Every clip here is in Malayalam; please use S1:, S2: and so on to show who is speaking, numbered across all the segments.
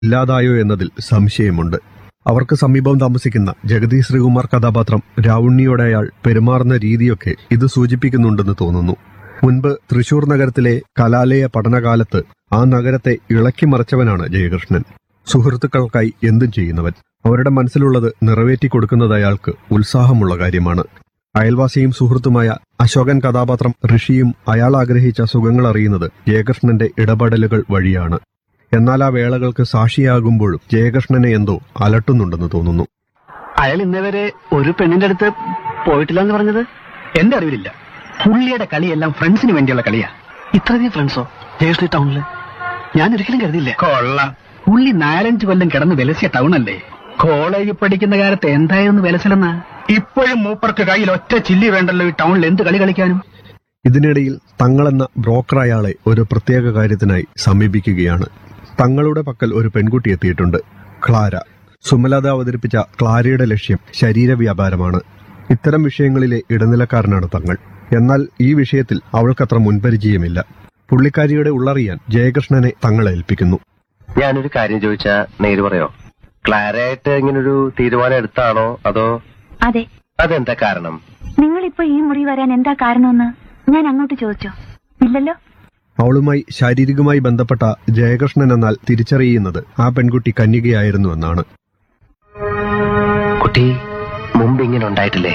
S1: ഇല്ലാതായോ എന്നതിൽ സംശയമുണ്ട് അവർക്ക് സമീപം താമസിക്കുന്ന ജഗതി ശ്രീകുമാർ കഥാപാത്രം രാവുണ്ണിയോടെ അയാൾ പെരുമാറുന്ന രീതിയൊക്കെ ഇത് സൂചിപ്പിക്കുന്നുണ്ടെന്ന് തോന്നുന്നു മുൻപ് തൃശൂർ നഗരത്തിലെ കലാലയ പഠനകാലത്ത് ആ നഗരത്തെ ഇളക്കി മറിച്ചവനാണ് ജയകൃഷ്ണൻ സുഹൃത്തുക്കൾക്കായി എന്തും ചെയ്യുന്നവൻ അവരുടെ മനസ്സിലുള്ളത് നിറവേറ്റി കൊടുക്കുന്നത് അയാൾക്ക് ഉത്സാഹമുള്ള കാര്യമാണ് അയൽവാസിയും സുഹൃത്തുമായ അശോകൻ കഥാപാത്രം ഋഷിയും അയാൾ ആഗ്രഹിച്ച സുഖങ്ങൾ അറിയുന്നത് ജയകൃഷ്ണന്റെ ഇടപെടലുകൾ വഴിയാണ് എന്നാൽ ആ വേളകൾക്ക് സാക്ഷിയാകുമ്പോഴും ജയകൃഷ്ണനെ എന്തോ അലട്ടുന്നുണ്ടെന്ന് തോന്നുന്നു
S2: അയാൾ ഇന്നേവരെ ഒരു പെണ്ണിന്റെ അടുത്ത് പോയിട്ടില്ല എന്ന് പറഞ്ഞത് എന്റെ അറിവിലില്ല പുള്ളിയുടെ കളിയെല്ലാം ഫ്രണ്ട്സിന് വേണ്ടിയുള്ള കളിയാ ഇത്രയധികം ഫ്രണ്ട്സോ ജയശ്രീ ടൗണില് ഞാൻ ഒരിക്കലും കരുതില്ല കൊള്ളാം പുള്ളി നാലഞ്ച് കൊല്ലം കിടന്ന് വിലസിയ ടൗൺ അല്ലേ കോളേജിൽ പഠിക്കുന്ന കാലത്ത് എന്തായിരുന്നു വിലസലെന്നാ ഇപ്പോഴും മൂപ്പർക്ക് കയ്യിൽ ഒറ്റ ചില്ലി വേണ്ടല്ലോ ഈ ടൗണിൽ എന്ത് കളി കളിക്കാനും
S1: ഇതിനിടയിൽ തങ്ങളെന്ന ബ്രോക്കർ അയാളെ ഒരു പ്രത്യേക കാര്യത്തിനായി സമീപിക്കുകയാണ് തങ്ങളുടെ പക്കൽ ഒരു പെൺകുട്ടി എത്തിയിട്ടുണ്ട് ക്ലാര സുമലത അവതരിപ്പിച്ച ക്ലാരയുടെ ലക്ഷ്യം ശരീര വ്യാപാരമാണ് ഇത്തരം വിഷയങ്ങളിലെ ഇടനിലക്കാരനാണ് തങ്ങൾ എന്നാൽ ഈ വിഷയത്തിൽ അവൾക്കത്ര മുൻപരിചയമില്ല പുള്ളിക്കാരിയുടെ ഉള്ളറിയാൻ ജയകൃഷ്ണനെ തങ്ങൾ ഏൽപ്പിക്കുന്നു
S3: ഞാനൊരു കാര്യം ചോദിച്ചാ നേര് പറയോ ക്ലാരായിട്ട് ഇങ്ങനൊരു തീരുമാനം എടുത്താണോ അതോ
S4: അതെ
S3: അതെന്താ കാരണം
S4: നിങ്ങളിപ്പോ ഈ മുറി വരാൻ എന്താ കാരണമെന്ന് ഞാൻ അങ്ങോട്ട് ചോദിച്ചോ ഇല്ലല്ലോ
S1: അവളുമായി ശാരീരികമായി ബന്ധപ്പെട്ട ജയകൃഷ്ണൻ എന്നാൽ തിരിച്ചറിയുന്നത് ആ പെൺകുട്ടി കന്യകയായിരുന്നു എന്നാണ്
S3: കുട്ടി മുമ്പ് ഇങ്ങനെ ഉണ്ടായിട്ടില്ലേ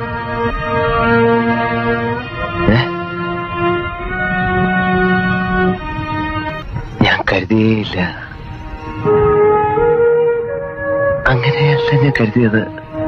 S3: ഏ? ഞാൻ കരുതിയേയില്ല അങ്ങനെയല്ല ഞാൻ കരുതിയത്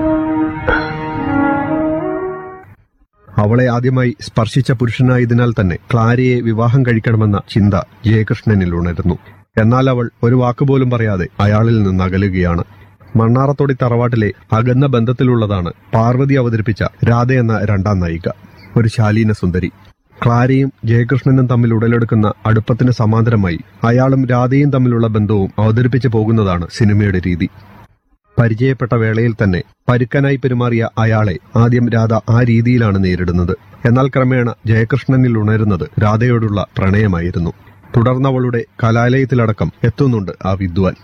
S1: അവളെ ആദ്യമായി സ്പർശിച്ച പുരുഷനായതിനാൽ തന്നെ ക്ലാരയെ വിവാഹം കഴിക്കണമെന്ന ചിന്ത ജയകൃഷ്ണനിൽ ഉണരുന്നു എന്നാൽ അവൾ ഒരു വാക്കുപോലും പറയാതെ അയാളിൽ നിന്ന് അകലുകയാണ് മണ്ണാറത്തൊടി തറവാട്ടിലെ അകന്ന ബന്ധത്തിലുള്ളതാണ് പാർവതി അവതരിപ്പിച്ച രാധ എന്ന രണ്ടാം നായിക ഒരു ശാലീന സുന്ദരി ക്ലാരയും ജയകൃഷ്ണനും തമ്മിൽ ഉടലെടുക്കുന്ന അടുപ്പത്തിന് സമാന്തരമായി അയാളും രാധയും തമ്മിലുള്ള ബന്ധവും അവതരിപ്പിച്ചു പോകുന്നതാണ് സിനിമയുടെ രീതി പരിചയപ്പെട്ട വേളയിൽ തന്നെ പരുക്കനായി പെരുമാറിയ അയാളെ ആദ്യം രാധ ആ രീതിയിലാണ് നേരിടുന്നത് എന്നാൽ ക്രമേണ ജയകൃഷ്ണനിൽ ഉണരുന്നത് രാധയോടുള്ള പ്രണയമായിരുന്നു തുടർന്നവളുടെ കലാലയത്തിലടക്കം എത്തുന്നുണ്ട് ആ വിദ്വാൻ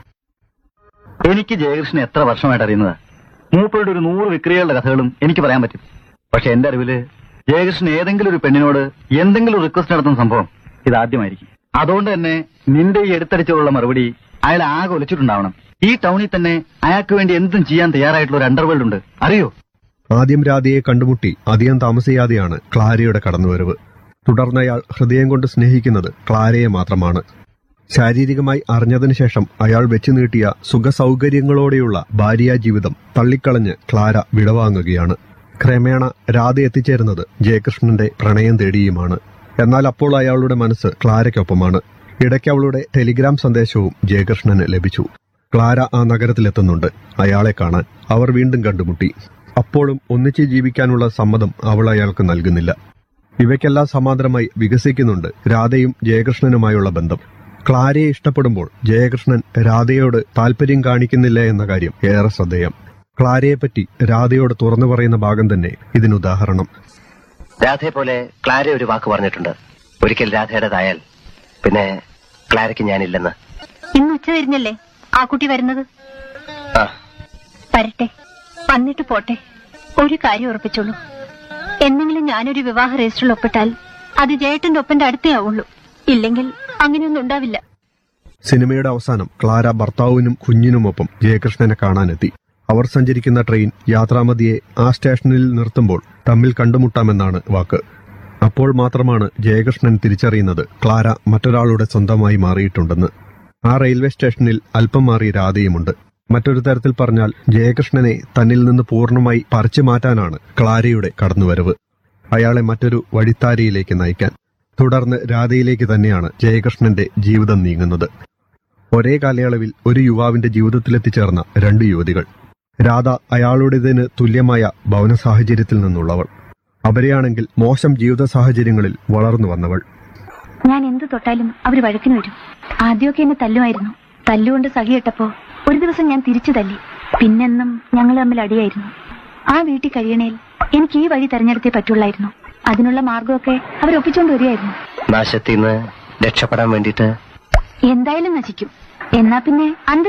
S2: എനിക്ക് ജയകൃഷ്ണൻ എത്ര വർഷമായിട്ട് അറിയുന്നത് മൂപ്പരുടെ ഒരു നൂറ് വിക്രികളുടെ കഥകളും എനിക്ക് പറയാൻ പറ്റും പക്ഷെ എന്റെ അറിവില് ജയകൃഷ്ണൻ ഏതെങ്കിലും ഒരു പെണ്ണിനോട് എന്തെങ്കിലും റിക്വസ്റ്റ് നടത്തുന്ന സംഭവം ഇതാദ്യമായിരിക്കും അതുകൊണ്ട് തന്നെ നിന്റെ ഈ എടുത്തടിച്ചുള്ള മറുപടി അയാൾ ആകെ ഒലിച്ചിട്ടുണ്ടാവണം ഈ ടൗണിൽ തന്നെ അയാൾക്ക് വേണ്ടി എന്തും ചെയ്യാൻ തയ്യാറായിട്ടുള്ള ഒരു അണ്ടർവേൾഡ് ഉണ്ട് അറിയോ
S1: ആദ്യം രാധയെ കണ്ടുമുട്ടി അധികം താമസിയാതെയാണ് ക്ലാരയുടെ കടന്നുവരവ് തുടർന്ന് അയാൾ ഹൃദയം കൊണ്ട് സ്നേഹിക്കുന്നത് ക്ലാരയെ മാത്രമാണ് ശാരീരികമായി അറിഞ്ഞതിനു ശേഷം അയാൾ വെച്ചു നീട്ടിയ സുഖസൗകര്യങ്ങളോടെയുള്ള ഭാര്യാ ജീവിതം തള്ളിക്കളഞ്ഞ് ക്ലാര വിടവാങ്ങുകയാണ് ക്രമേണ രാധ എത്തിച്ചേരുന്നത് ജയകൃഷ്ണന്റെ പ്രണയം തേടിയുമാണ് എന്നാൽ അപ്പോൾ അയാളുടെ മനസ്സ് ക്ലാരയ്ക്കൊപ്പമാണ് ഇടയ്ക്ക് അവളുടെ ടെലിഗ്രാം സന്ദേശവും ജയകൃഷ്ണന് ലഭിച്ചു ക്ലാര ആ നഗരത്തിലെത്തുന്നുണ്ട് അയാളെ കാണാൻ അവർ വീണ്ടും കണ്ടുമുട്ടി അപ്പോഴും ഒന്നിച്ച് ജീവിക്കാനുള്ള സമ്മതം അവൾ അയാൾക്ക് നൽകുന്നില്ല ഇവയ്ക്കെല്ലാം സമാന്തരമായി വികസിക്കുന്നുണ്ട് രാധയും ജയകൃഷ്ണനുമായുള്ള ബന്ധം ക്ലാരയെ ഇഷ്ടപ്പെടുമ്പോൾ ജയകൃഷ്ണൻ രാധയോട് താല്പര്യം കാണിക്കുന്നില്ല എന്ന കാര്യം ഏറെ ശ്രദ്ധേയം ക്ലാരയെപ്പറ്റി രാധയോട് തുറന്നു പറയുന്ന ഭാഗം തന്നെ ഇതിനുദാഹരണം
S3: രാധയെ പോലെ ക്ലാര ഒരു വാക്ക് പറഞ്ഞിട്ടുണ്ട് ഒരിക്കൽ രാധയുടേതായാൽ പിന്നെ ക്ലാരയ്ക്ക് ഞാനില്ലെന്ന്
S4: ഇന്ന് ഉച്ച തിരിഞ്ഞല്ലേ ആ കുട്ടി വരുന്നത്
S3: ആ
S4: വരട്ടെ വന്നിട്ട് പോട്ടെ ഒരു കാര്യം ഉറപ്പിച്ചോളൂ എന്നെങ്കിലും ഞാനൊരു വിവാഹ രജിസ്റ്ററിൽ ഒപ്പിട്ടാൽ അത് ജയേട്ടന്റെ ഒപ്പന്റെ അടുത്തേ ആവുള്ളൂ ഇല്ലെങ്കിൽ അങ്ങനെയൊന്നും ഉണ്ടാവില്ല
S1: സിനിമയുടെ അവസാനം ക്ലാര ഭർത്താവിനും കുഞ്ഞിനുമൊപ്പം ജയകൃഷ്ണനെ കാണാനെത്തി അവർ സഞ്ചരിക്കുന്ന ട്രെയിൻ യാത്രാമതിയെ ആ സ്റ്റേഷനിൽ നിർത്തുമ്പോൾ തമ്മിൽ കണ്ടുമുട്ടാമെന്നാണ് വാക്ക് അപ്പോൾ മാത്രമാണ് ജയകൃഷ്ണൻ തിരിച്ചറിയുന്നത് ക്ലാര മറ്റൊരാളുടെ സ്വന്തമായി മാറിയിട്ടുണ്ടെന്ന് ആ റെയിൽവേ സ്റ്റേഷനിൽ അല്പം മാറി രാധയുമുണ്ട് മറ്റൊരു തരത്തിൽ പറഞ്ഞാൽ ജയകൃഷ്ണനെ തന്നിൽ നിന്ന് പൂർണ്ണമായി പറിച്ചു മാറ്റാനാണ് ക്ലാരയുടെ കടന്നുവരവ് അയാളെ മറ്റൊരു വഴിത്താരിയിലേക്ക് നയിക്കാൻ തുടർന്ന് രാധയിലേക്ക് തന്നെയാണ് ജയകൃഷ്ണന്റെ ജീവിതം നീങ്ങുന്നത് ഒരേ കാലയളവിൽ ഒരു യുവാവിന്റെ ജീവിതത്തിലെത്തിച്ചേർന്ന രണ്ട് യുവതികൾ രാധ അയാളുടേതിന് തുല്യമായ ഭവന സാഹചര്യത്തിൽ നിന്നുള്ളവൾ അവരെയാണെങ്കിൽ മോശം ജീവിത സാഹചര്യങ്ങളിൽ വളർന്നു വന്നവൾ
S4: ഞാൻ എന്ത് തൊട്ടാലും അവര് വഴക്കിന് വരും ആദ്യമൊക്കെ എന്നെ തല്ലുമായിരുന്നു തല്ലുകൊണ്ട് സഹിയിട്ടപ്പോ ഒരു ദിവസം ഞാൻ തിരിച്ചു തല്ലി പിന്നെന്നും ഞങ്ങൾ തമ്മിൽ അടിയായിരുന്നു ആ വീട്ടിൽ കഴിയണേൽ എനിക്ക് ഈ വഴി തെരഞ്ഞെടുത്തേ പറ്റുള്ളായിരുന്നു അതിനുള്ള മാർഗമൊക്കെ അവരൊപ്പിച്ചുകൊണ്ട് വരികയായിരുന്നു
S3: നാശത്തിൽ നിന്ന് രക്ഷപ്പെടാൻ വേണ്ടിയിട്ട്
S4: എന്തായാലും നശിക്കും എന്നാ പിന്നെ അന്റെ